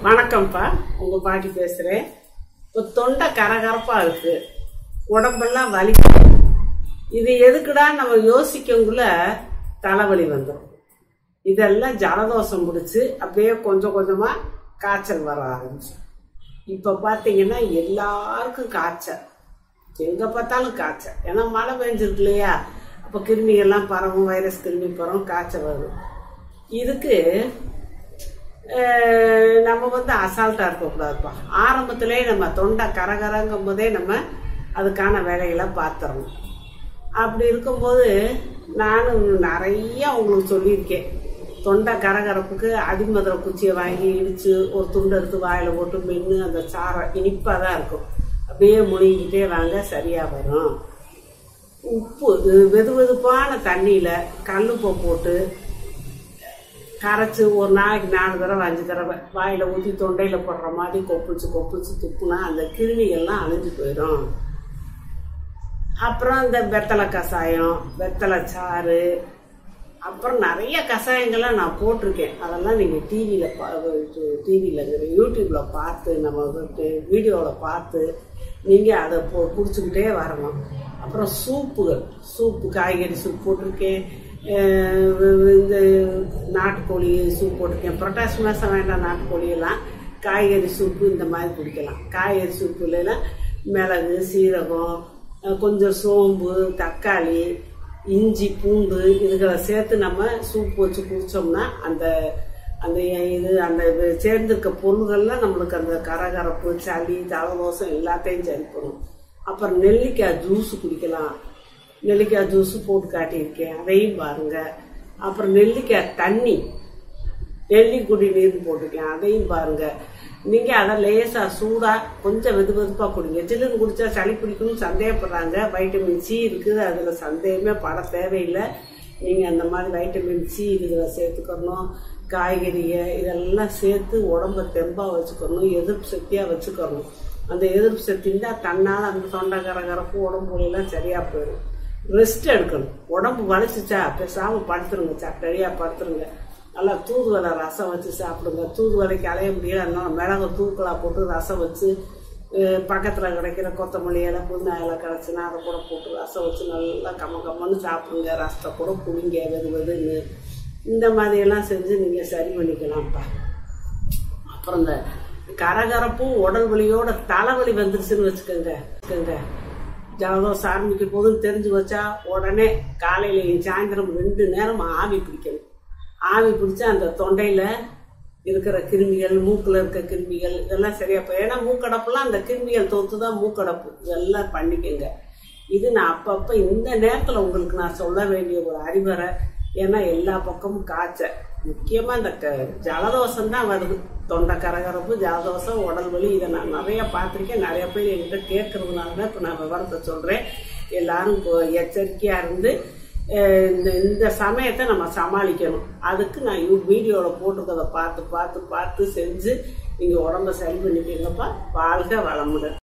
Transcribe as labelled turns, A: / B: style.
A: வணக்கம்ப்பா உங்க பாட்டி பேசுறேன் இப்போ தொண்டை கரகரப்பா இருக்கு உடம்பெல்லாம் வலிக்குது இது எதுக்குடா நம்ம யோசிக்கக்குள்ள தலைவலி வந்துடும் இதெல்லாம் ஜலதோஷம் பிடிச்சி அப்படியே கொஞ்சம் கொஞ்சமா காய்ச்சல் வர ஆரம்பிச்சு இப்ப பாத்தீங்கன்னா எல்லாருக்கும் காய்ச்சல் எங்க பார்த்தாலும் காய்ச்சல் ஏன்னா மழை பெஞ்சிருக்கு இல்லையா அப்ப கிருமிகள்லாம் பரவும் வைரஸ் கிருமி பரவும் காய்ச்சல் வரும் இதுக்கு அஹ், நம்ம வந்து அசால்ட்டா இருக்கக்கூடாதுப்பா ஆரம்பத்திலே நம்ம தொண்டை கரகரங்கும் போதே நம்ம அதுக்கான வேலைகளை பார்த்துறணும் அப்படி இருக்கும்போது நானும் நிறைய உங்களுக்கு சொல்லியிருக்கேன் தொண்டை கரகரப்புக்கு அடிமதுரை குச்சியை வாங்கி இடிச்சு ஒரு துண்டு எடுத்து வாயில போட்டு மென்று அந்த சாரம் இனிப்பாக தான் இருக்கும் அப்படியே முழுங்கிட்டே வாங்க சரியா வரும் உப்பு இது வெது வெதுப்பான தண்ணியில கல்லுப்பை போட்டு கரைச்சு ஒரு நாளைக்கு நாலு தடவை அஞ்சு தடவை வாயில ஊற்றி தொண்டையில போடுற மாதிரி கொப்பிச்சு கொப்பிச்சு துப்புனா அந்த கிருமிகள்லாம் அழிஞ்சு போயிடும் அப்புறம் இந்த வெத்தலை கஷாயம் வெத்தலை சாறு அப்புறம் நிறைய கஷாயங்கள்லாம் நான் போட்டிருக்கேன் அதெல்லாம் நீங்கள் டிவியில் டிவியில் யூடியூப்பில் பார்த்து நம்ம வீடியோவில் பார்த்து நீங்கள் அதை போ குடிச்சுக்கிட்டே வரணும் அப்புறம் சூப்புகள் சூப்பு காய்கறி சூப் போட்டிருக்கேன் அஹ் இந்த நாட்டுக்கோழி சூப் போட்டிருக்கேன் புரட்டாசி மாதம் வேண்டாம் நாட்டுக்கோழி எல்லாம் காய்கறி சூப்பு இந்த மாதிரி குடிக்கலாம் காய்கறி சூப்புலாம் மிளகு சீரகம் அஹ் கொஞ்சம் சோம்பு தக்காளி இஞ்சி பூண்டு இதுகளை சேர்த்து நம்ம சூப் வச்சு குடிச்சோம்னா அந்த அந்த இது அந்த இது சேர்ந்திருக்க பொருள்கள்லாம் நம்மளுக்கு அந்த கரகரப்பு சளி ஜலதோஷம் எல்லாத்தையும் சரி பண்ணும் அப்புறம் நெல்லிக்காய் ஜூஸ் குடிக்கலாம் நெல்லிக்காய் ஜூஸ் போட்டு காட்டியிருக்கேன் அதையும் பாருங்க அப்புறம் நெல்லிக்காய் தண்ணி நெல்லி குடி நீர் போட்டிருக்கேன் அதையும் பாருங்க நீங்க அதை லேசா சூடா கொஞ்சம் வெது வெதுப்பா குடிங்க ஜில்லுன்னு குடிச்சா சளி பிடிக்கும்னு சந்தேகப்படுறாங்க வைட்டமின் சி இருக்குது அதுல சந்தேகமே பட தேவையில்லை நீங்க அந்த மாதிரி வைட்டமின் சி இதுல சேர்த்துக்கணும் காய்கறிய இதெல்லாம் சேர்த்து உடம்ப தெம்பா வச்சுக்கணும் எதிர்ப்பு சக்தியா வச்சுக்கணும் அந்த எதிர்ப்பு சக்தி இருந்தா தன்னால அந்த தொண்டை கரகரப்பு உடம்பு எல்லாம் சரியா போயிடும் ரெஸ்ட் எடுக்கணும் உடம்பு வலிச்சுச்சா பேசாம படுத்துருங்க சட்டடியா படுத்துருங்க நல்லா தூதுவளை ரசம் வச்சு சாப்பிடுங்க தூதுவளைக்கு அலைய முடியல அதனால மிளகு தூக்கலா போட்டு ரசம் வச்சு அஹ், பக்கத்துல கிடைக்கிற கொத்தமல்லி இலை புதினா இலை கிடச்சுன்னா அதை கூட போட்டு ரசம் வச்சு நல்லா கம்ம கம்மன்னு சாப்பிடுங்க ரசத்தை கூட குடிங்க வெது வெதுன்னு இந்த மாதிரியெல்லாம் செஞ்சு நீங்க சரி பண்ணிக்கலாம்ப்பா அப்புறம் இந்த கரகரப்பும் உடல் வலியோட தலைவலி வந்துருச்சுன்னு வச்சுக்கோங்க வச்சுக்கோங்க ஜலதோஷம் ஆரம்பிக்க போதுன்னு தெரிஞ்சு வச்சா உடனே காலையிலையும் சாயந்தரம் ரெண்டு நேரம் ஆவி பிடிக்கணும் ஆவி பிடிச்சா அந்த தொண்டையில இருக்கிற கிருமிகள் மூக்குல இருக்க கிருமிகள் இதெல்லாம் சரியா போய் ஏன்னா மூக்கடப்புலாம் அந்த கிருமிகள் தோத்து தான் மூக்கடப்பு இதெல்லாம் பண்ணிக்கங்க இது நான் அப்பப்ப இந்த நேரத்துல உங்களுக்கு நான் சொல்ல வேண்டிய ஒரு அறிவுரை ஏன்னா எல்லா பக்கமும் காய்ச்சல் முக்கியமா இந்த க- ஜலதோஷம் தான் வருது தொண்டை கரகரப்பு ஜலதோஷம் உடல் வலி இதை நான் நிறைய பார்த்திருக்கேன் நிறைய பேர் என்கிட்ட கேட்கறதுனால தான் இப்போ நான் விவரத்தை சொல்றேன் எல்லாரும் இப்போ எச்சரிக்கையா இருந்து அஹ், இந்த இந்த சமயத்தை நம்ம சமாளிக்கணும் அதுக்கு நான் யூ வீடியோவில் போட்டிருக்கதை பார்த்து பார்த்து பார்த்து செஞ்சு நீங்கள் உடம்ப சரி பண்ணிக்கங்கப்பா வாழ்க வளமுடன்